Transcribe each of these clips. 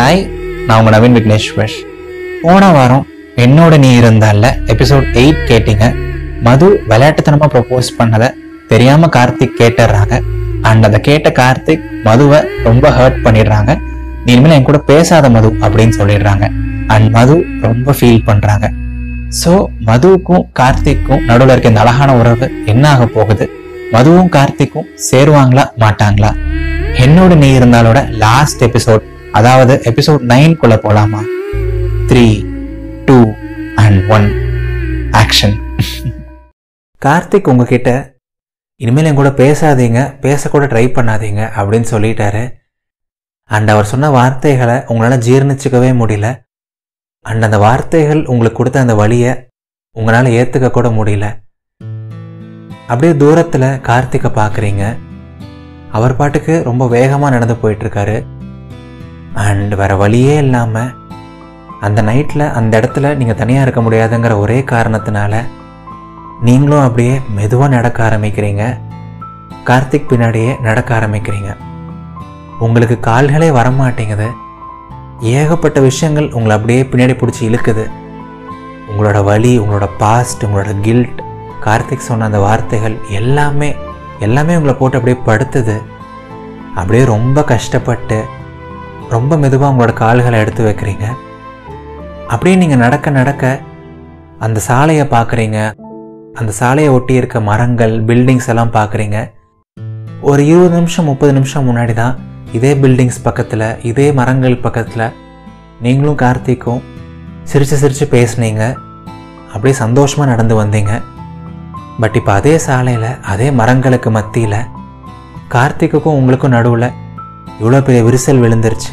hi நான் உங்க நவீன் விக்னேஸ்வர் போன வாரம் என்னோட நீ இருந்தால எபிசோட் எயிட் கேட்டீங்க மது விளையாட்டுத்தனமா ப்ரொபோஸ் பண்ணதை தெரியாம கார்த்திக் கேட்டுடுறாங்க அண்ட் அதை கேட்ட கார்த்திக் மதுவை ரொம்ப ஹர்ட் பண்ணிடுறாங்க நீ இனிமேல் என் கூட பேசாத மது அப்படின்னு சொல்லிடுறாங்க அண்ட் மது ரொம்ப ஃபீல் பண்றாங்க ஸோ மதுவுக்கும் கார்த்திக்கும் நடுவில் இருக்க இந்த அழகான உறவு என்ன ஆக போகுது மதுவும் கார்த்திக்கும் சேருவாங்களா மாட்டாங்களா என்னோட நீ இருந்தாலோட லாஸ்ட் எபிசோட் அதாவது எபிசோட் நைன் குள்ள போலாமா three two and one action Karthik உங்ககிட்ட இனிமேல் என் கூட பேசாதீங்க பேசக்கூட ட்ரை பண்ணாதீங்க அப்படின்னு சொல்லிட்டாரு அண்ட் அவர் சொன்ன வார்த்தைகளை உங்களால் ஜீர்ணிச்சுக்கவே முடியல அண்ட் அந்த வார்த்தைகள் உங்களுக்கு கொடுத்த அந்த வழியை உங்களால் ஏற்றுக்க கூட முடியல அப்படியே தூரத்தில் கார்த்திகை பார்க்குறீங்க அவர் பாட்டுக்கு ரொம்ப வேகமாக நடந்து போயிட்டுருக்காரு அண்ட் வேற வழியே இல்லாமல் அந்த நைட்டில் அந்த இடத்துல நீங்கள் தனியாக இருக்க முடியாதுங்கிற ஒரே காரணத்தினால நீங்களும் அப்படியே மெதுவாக நடக்க ஆரம்பிக்கிறீங்க கார்த்திக் பின்னாடியே நடக்க ஆரம்பிக்கிறீங்க உங்களுக்கு கால்களே வரமாட்டேங்குது ஏகப்பட்ட விஷயங்கள் உங்களை அப்படியே பின்னாடி பிடிச்சி இழுக்குது உங்களோட வலி உங்களோட பாஸ்ட் உங்களோட கில்ட் கார்த்திக் சொன்ன அந்த வார்த்தைகள் எல்லாமே எல்லாமே உங்களை போட்டு அப்படியே படுத்துது அப்படியே ரொம்ப கஷ்டப்பட்டு ரொம்ப மெதுவாக உங்களோட கால்களை எடுத்து வைக்கிறீங்க அப்படியே நீங்கள் நடக்க நடக்க அந்த சாலையை பார்க்குறீங்க அந்த சாலையை ஒட்டி இருக்க மரங்கள் பில்டிங்ஸ் எல்லாம் பார்க்குறீங்க ஒரு இருபது நிமிஷம் முப்பது நிமிஷம் முன்னாடி தான் இதே பில்டிங்ஸ் பக்கத்தில் இதே மரங்கள் பக்கத்தில் நீங்களும் கார்த்திக்கும் சிரித்து சிரித்து பேசுனீங்க அப்படியே சந்தோஷமாக நடந்து வந்தீங்க பட் இப்போ அதே சாலையில் அதே மரங்களுக்கு மத்தியில் கார்த்திக்குக்கும் உங்களுக்கும் நடுவில் இவ்வளோ பெரிய விரிசல் விழுந்துருச்சு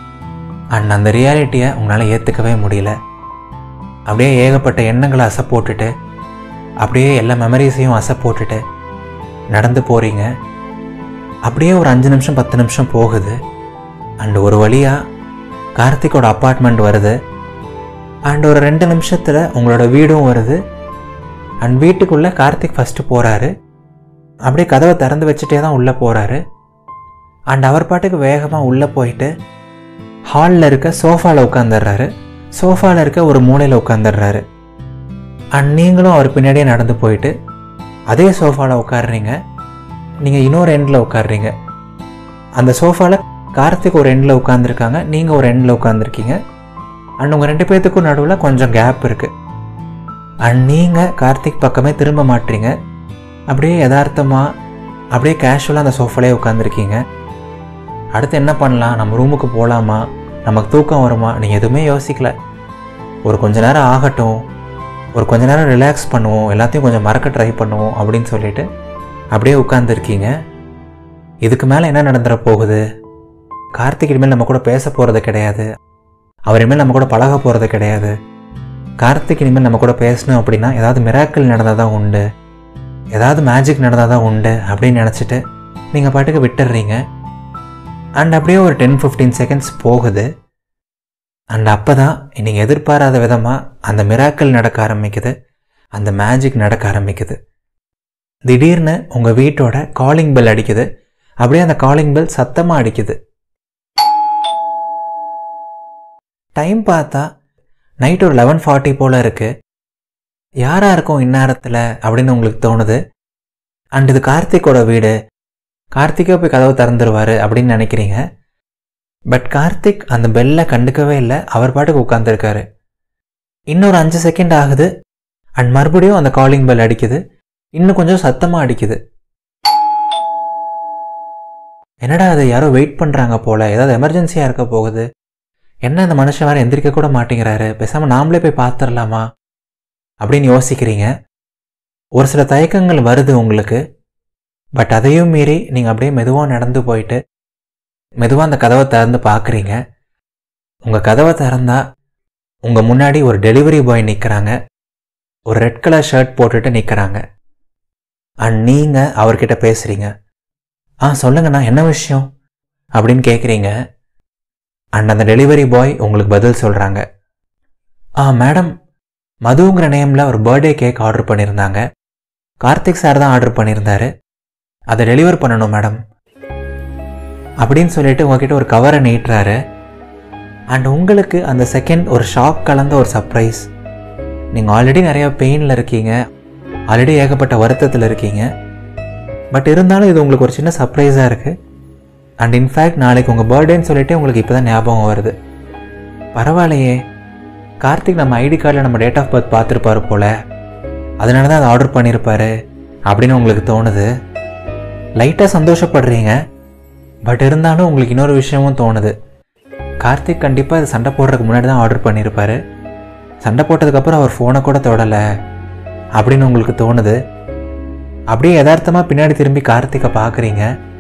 அண்ட் அந்த ரியாலிட்டியை உங்களால் ஏற்றுக்கவே முடியல அப்படியே ஏகப்பட்ட எண்ணங்களை அசை போட்டுட்டு அப்படியே எல்லா மெமரிஸையும் அசை போட்டுட்டு நடந்து போகிறீங்க அப்படியே ஒரு அஞ்சு நிமிஷம் பத்து நிமிஷம் போகுது அண்ட் ஒரு வழியாக கார்த்திக்கோட அப்பார்ட்மெண்ட் வருது அண்ட் ஒரு ரெண்டு நிமிஷத்தில் உங்களோட வீடும் வருது அண்ட் வீட்டுக்குள்ளே கார்த்திக் ஃபஸ்ட்டு போகிறாரு அப்படியே கதவை திறந்து வச்சுட்டே தான் உள்ளே போகிறாரு அண்ட் அவர் பாட்டுக்கு வேகமாக உள்ளே போயிட்டு ஹாலில் இருக்க சோஃபாவில் உட்காந்துடுறாரு சோஃபாவில் இருக்க ஒரு மூலையில் உட்காந்துடுறாரு அண்ட் நீங்களும் அவர் பின்னாடியே நடந்து போயிட்டு அதே சோஃபாவில் உட்காடுறீங்க நீங்கள் இன்னொரு எண்டில் உட்காடுறீங்க அந்த சோஃபாவில் கார்த்திக் ஒரு எண்டில் உட்காந்துருக்காங்க நீங்கள் ஒரு எண்டில் உட்காந்துருக்கீங்க அண்ட் உங்கள் ரெண்டு பேர்த்துக்கும் நடுவில் கொஞ்சம் கேப் இருக்குது அண்ட் நீங்கள் கார்த்திக் பக்கமே திரும்ப மாட்டீங்க அப்படியே யதார்த்தமாக அப்படியே கேஷுவலாக அந்த சோஃபாலே உட்காந்துருக்கீங்க அடுத்து என்ன பண்ணலாம் நம்ம ரூமுக்கு போகலாமா நமக்கு தூக்கம் வருமா நீங்கள் எதுவுமே யோசிக்கல ஒரு கொஞ்ச நேரம் ஆகட்டும் ஒரு கொஞ்ச நேரம் ரிலாக்ஸ் பண்ணுவோம் எல்லாத்தையும் கொஞ்சம் மறக்க ட்ரை பண்ணுவோம் அப்படின்னு சொல்லிட்டு அப்படியே உட்காந்துருக்கீங்க இதுக்கு மேலே என்ன நடந்துட போகுது கார்த்திக் இனிமேல் நம்ம கூட பேச போகிறது கிடையாது அவர் இனிமேல் நம்ம கூட பழக போகிறது கிடையாது கார்த்திக் இனிமேல் நம்ம கூட பேசணும் அப்படின்னா ஏதாவது மிராக்கிள் நடந்தால் தான் உண்டு ஏதாவது மேஜிக் நடந்தால் தான் உண்டு அப்படின்னு நினச்சிட்டு நீங்கள் பாட்டுக்கு விட்டுடுறீங்க அண்ட் அப்படியே ஒரு டென் ஃபிஃப்டீன் செகண்ட்ஸ் போகுது அண்ட் அப்போ தான் நீங்கள் எதிர்பாராத விதமாக அந்த மிராக்கள் நடக்க ஆரம்பிக்குது அந்த மேஜிக் நடக்க ஆரம்பிக்குது திடீர்னு உங்கள் வீட்டோட காலிங் பெல் அடிக்குது அப்படியே அந்த காலிங் பெல் சத்தமாக அடிக்குது டைம் பார்த்தா நைட் ஒரு லெவன் ஃபார்ட்டி போல் இருக்குது யாராக இருக்கும் இந்நேரத்தில் அப்படின்னு உங்களுக்கு தோணுது அண்ட் இது கார்த்திக்கோட வீடு கார்த்திக்கே போய் கதவை திறந்துருவார் அப்படின்னு நினைக்கிறீங்க பட் கார்த்திக் அந்த பெல்லை கண்டுக்கவே இல்லை அவர் பாட்டுக்கு உட்காந்துருக்காரு இன்னொரு அஞ்சு செகண்ட் ஆகுது அண்ட் மறுபடியும் அந்த காலிங் பெல் அடிக்குது இன்னும் கொஞ்சம் சத்தமாக அடிக்குது என்னடா அது யாரோ வெயிட் பண்ணுறாங்க போல ஏதாவது எமர்ஜென்சியாக இருக்க போகுது என்ன இந்த மனுஷன் வேறு எந்திரிக்க கூட மாட்டேங்கிறாரு பேசாமல் நாமளே போய் பார்த்துடலாமா அப்படின்னு யோசிக்கிறீங்க ஒரு சில தயக்கங்கள் வருது உங்களுக்கு பட் அதையும் மீறி நீங்கள் அப்படியே மெதுவாக நடந்து போயிட்டு மெதுவாக அந்த கதவை திறந்து பார்க்குறீங்க உங்கள் கதவை திறந்தா உங்கள் முன்னாடி ஒரு டெலிவரி பாய் நிற்கிறாங்க ஒரு ரெட் கலர் ஷர்ட் போட்டுட்டு நிற்கிறாங்க அண்ட் நீங்கள் அவர்கிட்ட பேசுகிறீங்க ஆ சொல்லுங்கண்ணா என்ன விஷயம் அப்படின்னு கேட்குறீங்க அண்ட் அந்த டெலிவரி பாய் உங்களுக்கு பதில் சொல்கிறாங்க ஆ மேடம் மதுங்கிற நேமில் ஒரு பர்த்டே கேக் ஆர்டர் பண்ணியிருந்தாங்க கார்த்திக் சார் தான் ஆர்டர் பண்ணியிருந்தாரு அதை டெலிவர் பண்ணணும் மேடம் அப்படின்னு சொல்லிட்டு உங்ககிட்ட ஒரு கவரை நீட்டுறாரு அண்ட் உங்களுக்கு அந்த செகண்ட் ஒரு ஷாக் கலந்த ஒரு சர்ப்ரைஸ் நீங்கள் ஆல்ரெடி நிறைய பெயினில் இருக்கீங்க ஆல்ரெடி ஏகப்பட்ட வருத்தத்தில் இருக்கீங்க பட் இருந்தாலும் இது உங்களுக்கு ஒரு சின்ன சர்ப்ரைஸாக இருக்குது அண்ட் இன்ஃபேக்ட் நாளைக்கு உங்கள் பர்த்டேன்னு சொல்லிட்டு உங்களுக்கு இப்போ தான் ஞாபகம் வருது பரவாயில்லையே கார்த்திக் நம்ம ஐடி கார்டில் நம்ம டேட் ஆஃப் பர்த் பார்த்துருப்பாரு போல அதனால தான் அதை ஆர்டர் பண்ணியிருப்பாரு அப்படின்னு உங்களுக்கு தோணுது லைட்டாக சந்தோஷப்படுறீங்க பட் இருந்தாலும் உங்களுக்கு இன்னொரு விஷயமும் தோணுது கார்த்திக் கண்டிப்பாக இது சண்டை போடுறதுக்கு முன்னாடி தான் ஆர்டர் பண்ணியிருப்பாரு சண்டை போட்டதுக்கப்புறம் அவர் ஃபோனை கூட தொடலை அப்படின்னு உங்களுக்கு தோணுது அப்படியே யதார்த்தமாக பின்னாடி திரும்பி கார்த்திகை பார்க்குறீங்க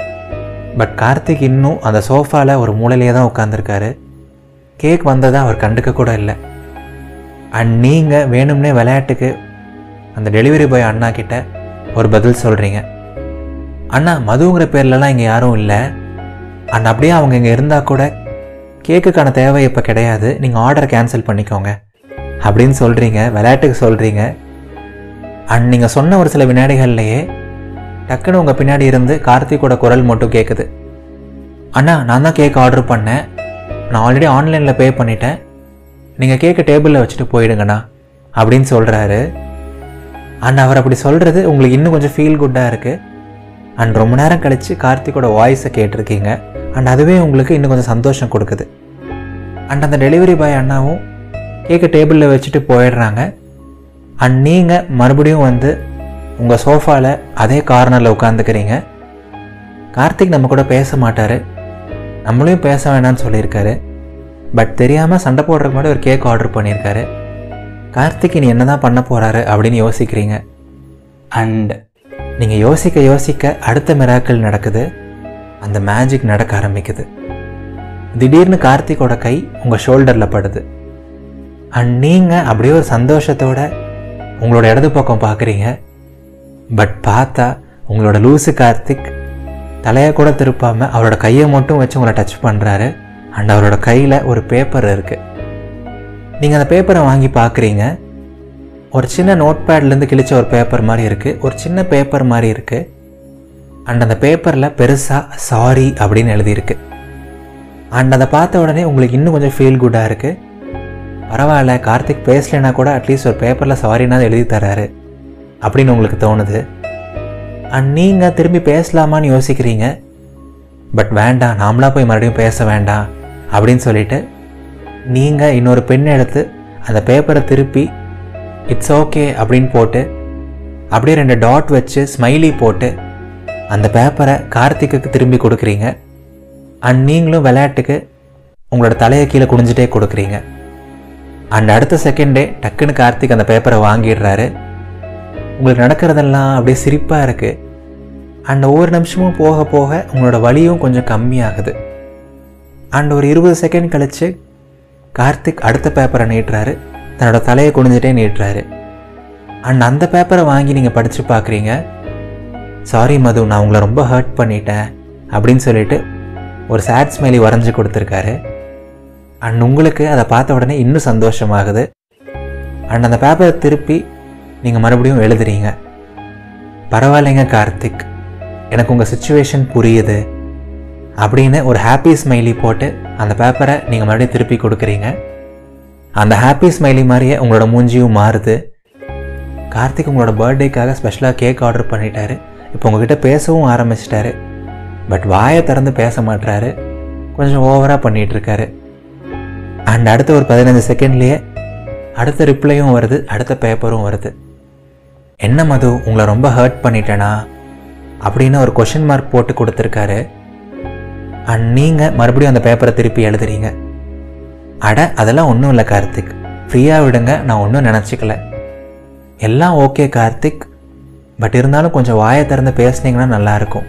பட் கார்த்திக் இன்னும் அந்த சோஃபாவில் ஒரு மூலையிலே தான் உட்காந்துருக்காரு கேக் வந்ததை அவர் கண்டுக்க கூட இல்லை அண்ட் நீங்கள் வேணும்னே விளையாட்டுக்கு அந்த டெலிவரி பாய் அண்ணா கிட்ட ஒரு பதில் சொல்கிறீங்க அண்ணா மதுங்கிற பேர்லலாம் இங்கே யாரும் இல்லை அண்ட் அப்படியே அவங்க இங்கே இருந்தால் கூட கேக்குக்கான தேவை இப்போ கிடையாது நீங்கள் ஆர்டர் கேன்சல் பண்ணிக்கோங்க அப்படின்னு சொல்கிறீங்க விளையாட்டுக்கு சொல்கிறீங்க அண்ட் நீங்கள் சொன்ன ஒரு சில வினாடிகள்லையே டக்குன்னு உங்கள் பின்னாடி இருந்து கார்த்திக்கோட குரல் மட்டும் கேட்குது அண்ணா நான் தான் கேக் ஆர்டர் பண்ணேன் நான் ஆல்ரெடி ஆன்லைனில் பே பண்ணிட்டேன் நீங்கள் கேக்கை டேபிளில் வச்சுட்டு போயிடுங்கண்ணா அப்படின்னு சொல்கிறாரு அண்ட் அவர் அப்படி சொல்கிறது உங்களுக்கு இன்னும் கொஞ்சம் ஃபீல் குட்டாக இருக்குது அண்ட் ரொம்ப நேரம் கழித்து கார்த்திக்கோட வாய்ஸை கேட்டிருக்கீங்க அண்ட் அதுவே உங்களுக்கு இன்னும் கொஞ்சம் சந்தோஷம் கொடுக்குது அண்ட் அந்த டெலிவரி பாய் அண்ணாவும் கேக்கை டேபிளில் வச்சுட்டு போயிடுறாங்க அண்ட் நீங்கள் மறுபடியும் வந்து உங்கள் சோஃபாவில் அதே கார்னரில் உட்காந்துக்கிறீங்க கார்த்திக் நம்ம கூட பேச மாட்டார் நம்மளையும் பேச வேணாம்னு சொல்லியிருக்காரு பட் தெரியாமல் சண்டை போடுறதுக்கு முன்னாடி ஒரு கேக் ஆர்டர் பண்ணியிருக்காரு கார்த்திக் இனி என்ன தான் பண்ண போகிறாரு அப்படின்னு யோசிக்கிறீங்க அண்ட் நீங்கள் யோசிக்க யோசிக்க அடுத்த மிராக்கள் நடக்குது அந்த மேஜிக் நடக்க ஆரம்பிக்குது திடீர்னு கார்த்திக்கோட கை உங்கள் ஷோல்டரில் படுது அண்ட் நீங்கள் அப்படியே ஒரு சந்தோஷத்தோட உங்களோட இடது பக்கம் பார்க்குறீங்க பட் பார்த்தா உங்களோட லூசு கார்த்திக் தலையை கூட திருப்பாமல் அவரோட கையை மட்டும் வச்சு உங்களை டச் பண்ணுறாரு அண்ட் அவரோட கையில் ஒரு பேப்பர் இருக்குது நீங்கள் அந்த பேப்பரை வாங்கி பார்க்குறீங்க ஒரு சின்ன நோட் பேட்லேருந்து கிழிச்ச ஒரு பேப்பர் மாதிரி இருக்குது ஒரு சின்ன பேப்பர் மாதிரி இருக்குது அண்ட் அந்த பேப்பரில் பெருசாக சாரி அப்படின்னு எழுதியிருக்கு அண்ட் அதை பார்த்த உடனே உங்களுக்கு இன்னும் கொஞ்சம் ஃபீல் குட்டாக இருக்குது பரவாயில்ல கார்த்திக் பேசலைன்னா கூட அட்லீஸ்ட் ஒரு பேப்பரில் சாரினா எழுதி தராரு அப்படின்னு உங்களுக்கு தோணுது அண்ட் நீங்கள் திரும்பி பேசலாமான்னு யோசிக்கிறீங்க பட் வேண்டாம் நாமளாக போய் மறுபடியும் பேச வேண்டாம் அப்படின்னு சொல்லிட்டு நீங்கள் இன்னொரு பெண் எடுத்து அந்த பேப்பரை திருப்பி இட்ஸ் ஓகே அப்படின்னு போட்டு அப்படியே ரெண்டு டாட் வச்சு ஸ்மைலி போட்டு அந்த பேப்பரை கார்த்திக்கு திரும்பி கொடுக்குறீங்க அண்ட் நீங்களும் விளையாட்டுக்கு உங்களோட தலையை கீழே குனிஞ்சிட்டே கொடுக்குறீங்க அண்ட் அடுத்த செகண்டே டக்குன்னு கார்த்திக் அந்த பேப்பரை வாங்கிடுறாரு உங்களுக்கு நடக்கிறதெல்லாம் அப்படியே சிரிப்பாக இருக்குது அண்ட் ஒவ்வொரு நிமிஷமும் போக போக உங்களோட வலியும் கொஞ்சம் கம்மியாகுது அண்ட் ஒரு இருபது செகண்ட் கழித்து கார்த்திக் அடுத்த பேப்பரை நீட்டுறாரு தன்னோட தலையை குனிஞ்சிட்டே நீட்டுறாரு அண்ட் அந்த பேப்பரை வாங்கி நீங்கள் படித்து பார்க்குறீங்க சாரி மது நான் உங்களை ரொம்ப ஹர்ட் பண்ணிட்டேன் அப்படின்னு சொல்லிட்டு ஒரு சேட் ஸ்மைலி வரைஞ்சி கொடுத்துருக்காரு அண்ட் உங்களுக்கு அதை பார்த்த உடனே இன்னும் சந்தோஷமாகுது அண்ட் அந்த பேப்பரை திருப்பி நீங்கள் மறுபடியும் எழுதுறீங்க பரவாயில்லைங்க கார்த்திக் எனக்கு உங்கள் சுச்சுவேஷன் புரியுது அப்படின்னு ஒரு ஹாப்பி ஸ்மைலி போட்டு அந்த பேப்பரை நீங்கள் மறுபடியும் திருப்பி கொடுக்குறீங்க அந்த ஹாப்பி ஸ்மைலி மாதிரியே உங்களோட மூஞ்சியும் மாறுது கார்த்திக் உங்களோட பர்த்டேக்காக ஸ்பெஷலாக கேக் ஆர்டர் பண்ணிட்டாரு இப்போ உங்ககிட்ட பேசவும் ஆரம்பிச்சிட்டாரு பட் வாயை திறந்து பேச மாட்டுறாரு கொஞ்சம் ஓவராக பண்ணிகிட்டு இருக்காரு அண்ட் அடுத்த ஒரு பதினஞ்சு செகண்ட்லேயே அடுத்த ரிப்ளையும் வருது அடுத்த பேப்பரும் வருது என்ன மது உங்களை ரொம்ப ஹர்ட் பண்ணிட்டேனா அப்படின்னு ஒரு கொஷின் மார்க் போட்டு கொடுத்துருக்காரு அண்ட் நீங்கள் மறுபடியும் அந்த பேப்பரை திருப்பி எழுதுறீங்க அட அதெல்லாம் ஒன்றும் இல்லை கார்த்திக் ஃப்ரீயாக விடுங்க நான் ஒன்றும் நினச்சிக்கல எல்லாம் ஓகே கார்த்திக் பட் இருந்தாலும் கொஞ்சம் வாயை திறந்து பேசுனீங்கன்னா நல்லாயிருக்கும்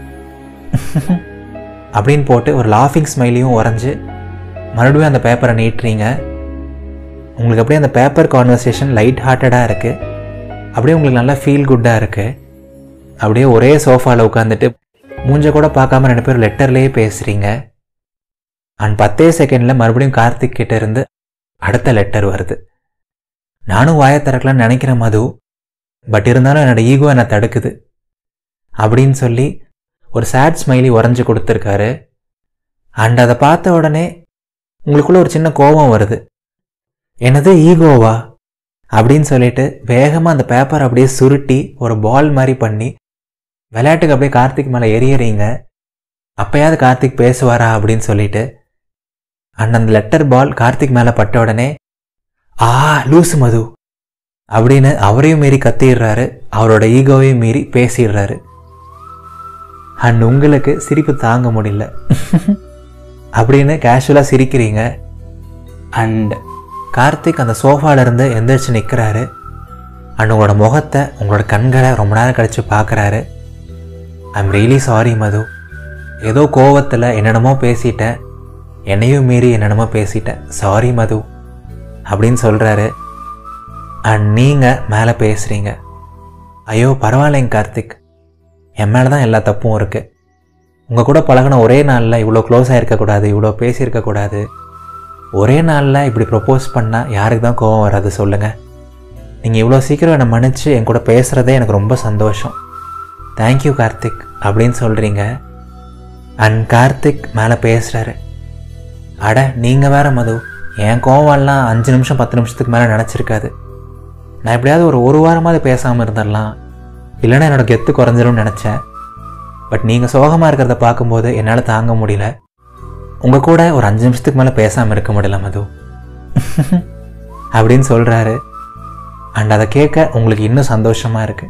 அப்படின்னு போட்டு ஒரு லாஃபிங் ஸ்மைலியும் உறைஞ்சு மறுபடியும் அந்த பேப்பரை நீட்டுறீங்க உங்களுக்கு அப்படியே அந்த பேப்பர் கான்வர்சேஷன் லைட் ஹார்ட்டடாக இருக்குது அப்படியே உங்களுக்கு நல்லா ஃபீல் குட்டாக இருக்குது அப்படியே ஒரே சோஃபாவில் உட்காந்துட்டு மூஞ்ச கூட பார்க்காம ரெண்டு பேரும் லெட்டர்லேயே பேசுகிறீங்க அண்ட் பத்தே செகண்டில் மறுபடியும் கார்த்திக் கிட்ட இருந்து அடுத்த லெட்டர் வருது நானும் வாயை திறக்கலாம்னு நினைக்கிறேன் மது பட் இருந்தாலும் என்னோட ஈகோ என்னை தடுக்குது அப்படின்னு சொல்லி ஒரு சேட் ஸ்மைலி உறைஞ்சு கொடுத்துருக்காரு அண்ட் அதை பார்த்த உடனே உங்களுக்குள்ள ஒரு சின்ன கோபம் வருது என்னது ஈகோவா அப்படின்னு சொல்லிட்டு வேகமாக அந்த பேப்பர் அப்படியே சுருட்டி ஒரு பால் மாதிரி பண்ணி விளையாட்டுக்கு அப்படியே கார்த்திக் மேலே எரியறீங்க அப்பயாவது கார்த்திக் பேசுவாரா அப்படின்னு சொல்லிட்டு அண்ட் அந்த லெட்டர் பால் கார்த்திக் மேலே பட்ட உடனே ஆ லூசு மது அப்படின்னு அவரையும் மீறி கத்திடுறாரு அவரோட ஈகோவையும் மீறி பேசிடுறாரு அண்ட் உங்களுக்கு சிரிப்பு தாங்க முடியல அப்படின்னு கேஷுவலாக சிரிக்கிறீங்க அண்ட் கார்த்திக் அந்த சோஃபால இருந்து எந்திரிச்சு நிற்கிறாரு அண்ட் உங்களோட முகத்தை உங்களோட கண்களை ரொம்ப நேரம் கழிச்சு பார்க்குறாரு ஐம் ரியலி சாரி மது ஏதோ கோவத்தில் என்னென்னமோ பேசிட்டேன் என்னையும் மீறி என்னென்னமோ பேசிட்டேன் சாரி மது அப்படின்னு சொல்கிறாரு அண்ட் நீங்கள் மேலே பேசுகிறீங்க ஐயோ பரவாயில்லைங்க கார்த்திக் என் மேலே தான் எல்லா தப்பும் இருக்குது உங்கள் கூட பழகின ஒரே நாளில் இவ்வளோ க்ளோஸ் ஆகிருக்கக்கூடாது இவ்வளோ பேசியிருக்கக்கூடாது ஒரே நாளில் இப்படி ப்ரொப்போஸ் பண்ணால் யாருக்கு தான் கோவம் வராது சொல்லுங்கள் நீங்கள் இவ்வளோ சீக்கிரம் என்னை மன்னிச்சு என் கூட பேசுகிறதே எனக்கு ரொம்ப சந்தோஷம் தேங்க்யூ கார்த்திக் அப்படின்னு சொல்கிறீங்க அண்ட் கார்த்திக் மேலே பேசுகிறாரு அட நீங்கள் வேற மது என் கோவம்லாம் அஞ்சு நிமிஷம் பத்து நிமிஷத்துக்கு மேலே நினச்சிருக்காது நான் எப்படியாவது ஒரு ஒரு வாரமாவது பேசாமல் இருந்துடலாம் இல்லைன்னா என்னோட கெத்து குறைஞ்சிரும்னு நினச்சேன் பட் நீங்கள் சோகமாக இருக்கிறத பார்க்கும்போது என்னால் தாங்க முடியல உங்கள் கூட ஒரு அஞ்சு நிமிஷத்துக்கு மேலே பேசாமல் இருக்க முடியல மது அப்படின்னு சொல்கிறாரு அண்ட் அதை கேட்க உங்களுக்கு இன்னும் சந்தோஷமாக இருக்கு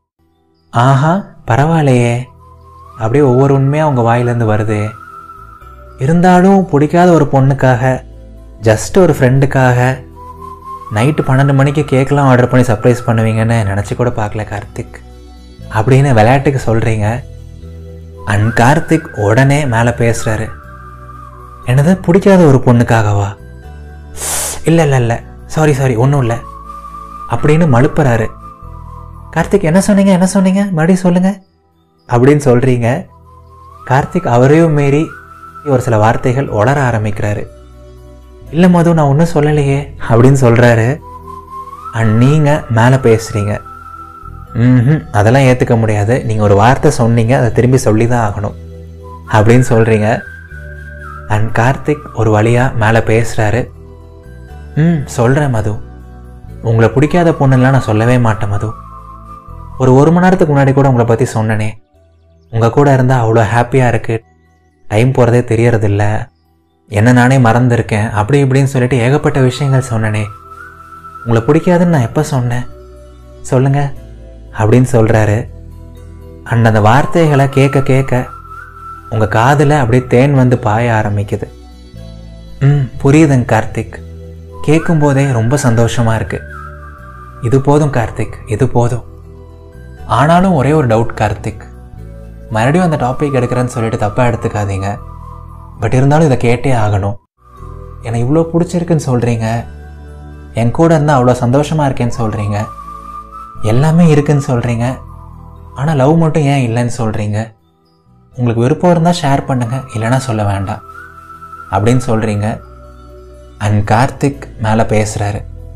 ஆஹா பரவாயில்லையே அப்படியே ஒவ்வொரு உண்மையாக உங்கள் வாயிலேருந்து வருது இருந்தாலும் பிடிக்காத ஒரு பொண்ணுக்காக ஜஸ்ட் ஒரு ஃப்ரெண்டுக்காக நைட்டு பன்னெண்டு மணிக்கு கேக்கெலாம் ஆர்டர் பண்ணி சர்ப்ரைஸ் பண்ணுவீங்கன்னு நினச்சி கூட பார்க்கல கார்த்திக் அப்படின்னு விளையாட்டுக்கு சொல்கிறீங்க அண்ட் கார்த்திக் உடனே மேலே பேசுகிறாரு என்னது பிடிக்காத ஒரு பொண்ணுக்காகவா இல்லை இல்லை இல்லை சாரி சாரி ஒன்றும் இல்லை அப்படின்னு மழுப்புறாரு கார்த்திக் என்ன சொன்னீங்க என்ன சொன்னீங்க மறுபடியும் சொல்லுங்க அப்படின்னு சொல்கிறீங்க கார்த்திக் அவரையும் மீறி ஒரு சில வார்த்தைகள் உளர ஆரம்பிக்கிறாரு இல்லை மது நான் ஒன்றும் சொல்லலையே அப்படின்னு சொல்கிறாரு அண்ட் நீங்கள் மேலே பேசுகிறீங்க ம் அதெல்லாம் ஏற்றுக்க முடியாது நீங்கள் ஒரு வார்த்தை சொன்னீங்க அதை திரும்பி சொல்லி தான் ஆகணும் அப்படின்னு சொல்கிறீங்க அண்ட் கார்த்திக் ஒரு வழியாக மேலே பேசுகிறாரு ம் சொல்கிறேன் மது உங்களை பிடிக்காத பொண்ணுலாம் நான் சொல்லவே மாட்டேன் மது ஒரு ஒரு மணி நேரத்துக்கு முன்னாடி கூட உங்களை பற்றி சொன்னனே உங்கள் கூட இருந்தால் அவ்வளோ ஹாப்பியாக இருக்குது டைம் போகிறதே தெரியறதில்ல என்ன நானே மறந்துருக்கேன் அப்படி இப்படின்னு சொல்லிட்டு ஏகப்பட்ட விஷயங்கள் சொன்னனே உங்களை பிடிக்காதுன்னு நான் எப்போ சொன்னேன் சொல்லுங்க அப்படின்னு சொல்கிறாரு அண்ட் அந்த வார்த்தைகளை கேட்க கேட்க உங்கள் காதில் அப்படியே தேன் வந்து பாய ஆரம்பிக்குது ம் புரியுதுங்க கார்த்திக் கேட்கும்போதே ரொம்ப சந்தோஷமாக இருக்குது இது போதும் கார்த்திக் இது போதும் ஆனாலும் ஒரே ஒரு டவுட் கார்த்திக் மறுபடியும் அந்த டாபிக் எடுக்கிறேன்னு சொல்லிட்டு தப்பாக எடுத்துக்காதீங்க பட் இருந்தாலும் இதை கேட்டே ஆகணும் எனக்கு இவ்வளோ பிடிச்சிருக்குன்னு சொல்கிறீங்க என் கூட இருந்தால் அவ்வளோ சந்தோஷமாக இருக்கேன்னு சொல்கிறீங்க எல்லாமே இருக்குன்னு சொல்கிறீங்க ஆனால் லவ் மட்டும் ஏன் இல்லைன்னு சொல்கிறீங்க உங்களுக்கு விருப்பம் இருந்தால் ஷேர் பண்ணுங்கள் இல்லைன்னா சொல்ல வேண்டாம் அப்படின்னு சொல்கிறீங்க அண்ட் கார்த்திக் மேலே பேசுகிறாரு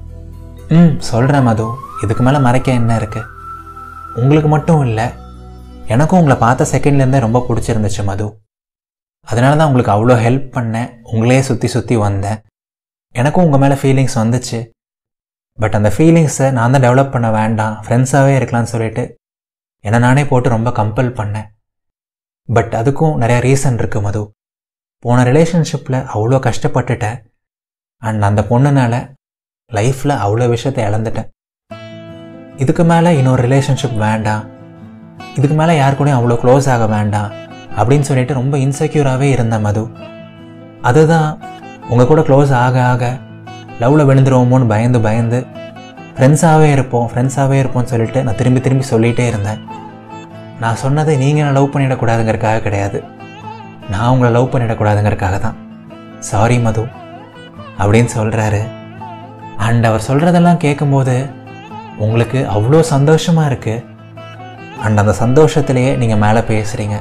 ம் சொல்கிறேன் மது இதுக்கு மேலே மறைக்க என்ன இருக்குது உங்களுக்கு மட்டும் இல்லை எனக்கும் உங்களை பார்த்த செகண்ட்லேருந்தே ரொம்ப பிடிச்சிருந்துச்சு மது அதனால தான் உங்களுக்கு அவ்வளோ ஹெல்ப் பண்ணேன் உங்களே சுற்றி சுற்றி வந்தேன் எனக்கும் உங்கள் மேலே ஃபீலிங்ஸ் வந்துச்சு பட் அந்த ஃபீலிங்ஸை நான் தான் டெவலப் பண்ண வேண்டாம் ஃப்ரெண்ட்ஸாகவே இருக்கலாம்னு சொல்லிட்டு என்னை நானே போட்டு ரொம்ப கம்பல் பண்ணேன் பட் அதுக்கும் நிறைய ரீசன் இருக்குது மது போன ரிலேஷன்ஷிப்பில் அவ்வளோ கஷ்டப்பட்டுட்டேன் அண்ட் அந்த பொண்ணுனால லைஃப்பில் அவ்வளோ விஷயத்தை இழந்துட்டேன் இதுக்கு மேலே இன்னொரு ரிலேஷன்ஷிப் வேண்டாம் இதுக்கு மேலே யார் கூடயும் அவ்வளோ க்ளோஸ் ஆக வேண்டாம் அப்படின்னு சொல்லிட்டு ரொம்ப இன்செக்யூராகவே இருந்தேன் மது அதுதான் உங்கள் கூட க்ளோஸ் ஆக ஆக லவ்வில் விழுந்துருவோமோன்னு பயந்து பயந்து ஃப்ரெண்ட்ஸாகவே இருப்போம் ஃப்ரெண்ட்ஸாகவே இருப்போம்னு சொல்லிட்டு நான் திரும்பி திரும்பி சொல்லிகிட்டே இருந்தேன் நான் சொன்னது நீங்கள் என்ன லவ் பண்ணிடக்கூடாதுங்கிறதுக்காக கிடையாது நான் உங்களை லவ் பண்ணிடக்கூடாதுங்கிறதுக்காக தான் சாரி மது அப்படின்னு சொல்கிறாரு அண்ட் அவர் சொல்கிறதெல்லாம் கேட்கும்போது உங்களுக்கு அவ்வளோ சந்தோஷமாக இருக்குது அண்ட் அந்த சந்தோஷத்திலேயே நீங்கள் மேலே பேசுகிறீங்க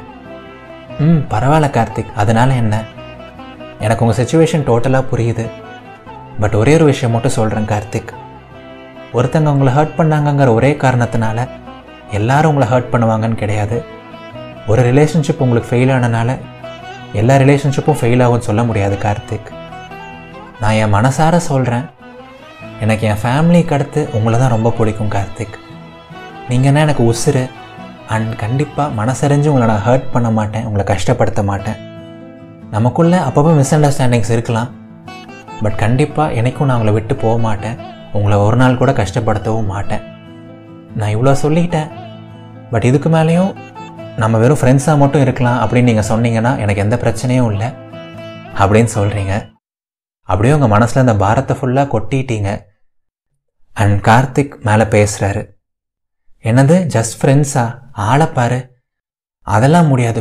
ம் பரவாயில்ல கார்த்திக் அதனால என்ன எனக்கு உங்கள் சுச்சுவேஷன் டோட்டலாக புரியுது பட் ஒரே ஒரு விஷயம் மட்டும் சொல்கிறேன் கார்த்திக் ஒருத்தங்க உங்களை ஹர்ட் பண்ணாங்கங்கிற ஒரே காரணத்தினால எல்லாரும் உங்களை ஹர்ட் பண்ணுவாங்கன்னு கிடையாது ஒரு ரிலேஷன்ஷிப் உங்களுக்கு ஃபெயில் ஆனனால எல்லா ரிலேஷன்ஷிப்பும் ஃபெயில் ஆகும்னு சொல்ல முடியாது கார்த்திக் நான் என் மனசார சொல்கிறேன் எனக்கு என் ஃபேமிலிக்கு அடுத்து உங்களை தான் ரொம்ப பிடிக்கும் கார்த்திக் நீங்கன்னா எனக்கு உசுறு அண்ட் கண்டிப்பாக மனசறிஞ்சு உங்களை நான் ஹர்ட் பண்ண மாட்டேன் உங்களை கஷ்டப்படுத்த மாட்டேன் நமக்குள்ளே அப்பப்போ மிஸ் அண்டர்ஸ்டாண்டிங்ஸ் இருக்கலாம் பட் கண்டிப்பாக எனக்கும் நான் உங்களை விட்டு போக மாட்டேன் உங்களை ஒரு நாள் கூட கஷ்டப்படுத்தவும் மாட்டேன் நான் இவ்வளோ சொல்லிட்டேன் பட் இதுக்கு மேலேயும் நம்ம வெறும் ஃப்ரெண்ட்ஸாக மட்டும் இருக்கலாம் அப்படின்னு நீங்கள் சொன்னீங்கன்னா எனக்கு எந்த பிரச்சனையும் இல்லை அப்படின்னு சொல்கிறீங்க அப்படியே உங்கள் மனசில் இந்த பாரத்தை ஃபுல்லாக கொட்டிட்டீங்க அண்ட் கார்த்திக் மேலே பேசுகிறாரு என்னது ஜஸ்ட் ஃப்ரெண்ட்ஸா ஆளை பாரு அதெல்லாம் முடியாது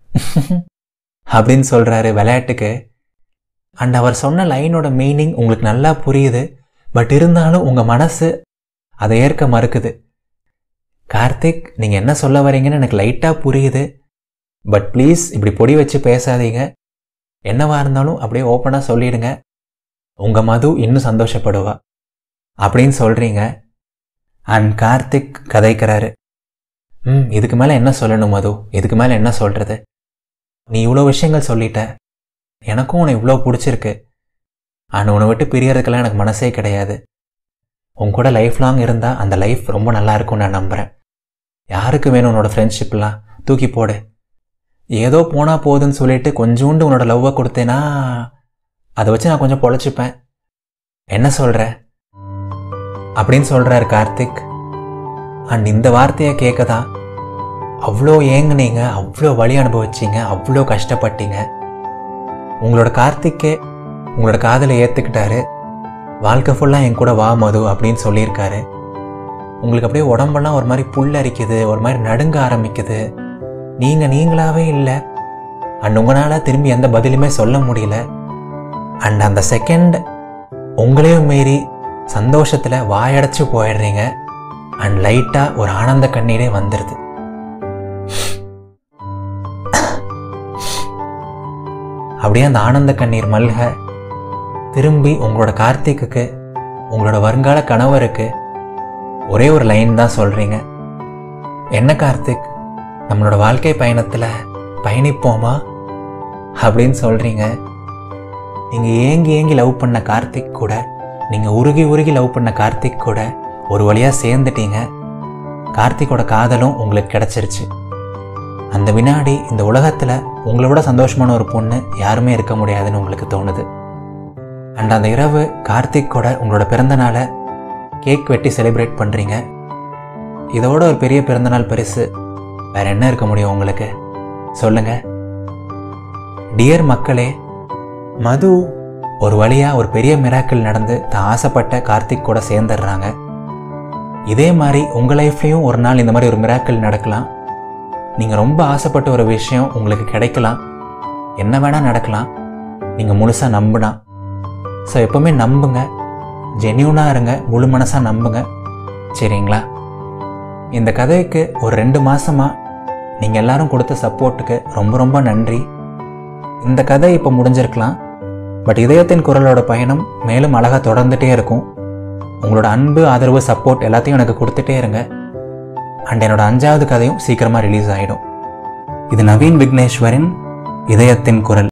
அப்படின்னு சொல்கிறாரு விளையாட்டுக்கு அண்ட் அவர் சொன்ன லைனோட மீனிங் உங்களுக்கு நல்லா புரியுது பட் இருந்தாலும் உங்கள் மனசு அதை ஏற்க மறுக்குது கார்த்திக் நீங்கள் என்ன சொல்ல வரீங்கன்னு எனக்கு லைட்டாக புரியுது பட் ப்ளீஸ் இப்படி பொடி வச்சு பேசாதீங்க என்னவா இருந்தாலும் அப்படியே ஓப்பனாக சொல்லிடுங்க உங்கள் மது இன்னும் சந்தோஷப்படுவா அப்படின்னு சொல்கிறீங்க அண்ட் கார்த்திக் கதைக்கிறாரு ம் இதுக்கு மேலே என்ன சொல்லணும் மது இதுக்கு மேலே என்ன சொல்கிறது நீ இவ்வளோ விஷயங்கள் சொல்லிட்ட எனக்கும் உன்னை இவ்வளோ பிடிச்சிருக்கு அண்ட் உன்னை விட்டு பிரியறதுக்கெல்லாம் எனக்கு மனசே கிடையாது உன் கூட லைஃப் லாங் இருந்தால் அந்த லைஃப் ரொம்ப நல்லா இருக்கும்னு நான் நம்புகிறேன் யாருக்கு வேணும் உன்னோட ஃப்ரெண்ட்ஷிப்லாம் தூக்கி போடு ஏதோ போனால் போகுதுன்னு சொல்லிட்டு கொஞ்சோண்டு உன்னோட லவ்வை கொடுத்தேன்னா அதை வச்சு நான் கொஞ்சம் பொழைச்சிப்பேன் என்ன சொல்கிற அப்படின்னு சொல்கிறாரு கார்த்திக் அண்ட் இந்த வார்த்தையை கேட்க தான் அவ்வளோ ஏங்குனீங்க அவ்வளோ வழி அனுபவிச்சீங்க அவ்வளோ கஷ்டப்பட்டீங்க உங்களோட கார்த்திக்கே உங்களோட காதலை ஏற்றுக்கிட்டாரு வாழ்க்கை ஃபுல்லாக என் கூட வா மது அப்படின்னு சொல்லியிருக்காரு உங்களுக்கு அப்படியே உடம்பெல்லாம் ஒரு மாதிரி புல் அரிக்குது ஒரு மாதிரி நடுங்க ஆரம்பிக்குது நீங்கள் நீங்களாவே இல்லை அண்ட் உங்களால் திரும்பி எந்த பதிலுமே சொல்ல முடியல அண்ட் அந்த செகண்ட் உங்களையும் மீறி சந்தோஷத்தில் வாயடைச்சு போயிடுறீங்க அண்ட் லைட்டாக ஒரு ஆனந்த கண்ணீரே வந்துடுது அப்படியே அந்த ஆனந்த கண்ணீர் மல்க திரும்பி உங்களோட கார்த்திக்குக்கு உங்களோட வருங்கால கணவருக்கு ஒரே ஒரு லைன் தான் சொல்கிறீங்க என்ன கார்த்திக் நம்மளோட வாழ்க்கை பயணத்தில் பயணிப்போமா அப்படின்னு சொல்கிறீங்க நீங்கள் ஏங்கி ஏங்கி லவ் பண்ண கார்த்திக் கூட நீங்கள் உருகி உருகி லவ் பண்ண கார்த்திக் கூட ஒரு வழியாக சேர்ந்துட்டீங்க கார்த்திக்கோட காதலும் உங்களுக்கு கிடச்சிருச்சு அந்த வினாடி இந்த உலகத்தில் உங்களை விட சந்தோஷமான ஒரு பொண்ணு யாருமே இருக்க முடியாதுன்னு உங்களுக்கு தோணுது அண்ட் அந்த இரவு கார்த்திக்கோட உங்களோட பிறந்தநாளை கேக் வெட்டி செலிப்ரேட் பண்ணுறீங்க இதோட ஒரு பெரிய பிறந்தநாள் பரிசு வேற என்ன இருக்க முடியும் உங்களுக்கு சொல்லுங்க டியர் மக்களே மது ஒரு வழியா ஒரு பெரிய மிராக்கிள் நடந்து தான் ஆசைப்பட்ட கார்த்திக் கூட சேர்ந்துடுறாங்க இதே மாதிரி உங்கள் லைஃப்லேயும் ஒரு நாள் இந்த மாதிரி ஒரு மிராக்கிள் நடக்கலாம் நீங்கள் ரொம்ப ஆசைப்பட்ட ஒரு விஷயம் உங்களுக்கு கிடைக்கலாம் என்ன வேணால் நடக்கலாம் நீங்கள் முழுசாக நம்பினா ஸோ எப்போவுமே நம்புங்க ஜென்யூனாக இருங்க முழு மனசாக நம்புங்க சரிங்களா இந்த கதைக்கு ஒரு ரெண்டு மாதமாக நீங்கள் எல்லாரும் கொடுத்த சப்போர்ட்டுக்கு ரொம்ப ரொம்ப நன்றி இந்த கதை இப்போ முடிஞ்சிருக்கலாம் பட் இதயத்தின் குரலோட பயணம் மேலும் அழகாக தொடர்ந்துட்டே இருக்கும் உங்களோட அன்பு ஆதரவு சப்போர்ட் எல்லாத்தையும் எனக்கு கொடுத்துட்டே இருங்க அண்ட் என்னோட அஞ்சாவது கதையும் சீக்கிரமாக ரிலீஸ் ஆகிடும் இது நவீன் விக்னேஸ்வரின் இதயத்தின் குரல்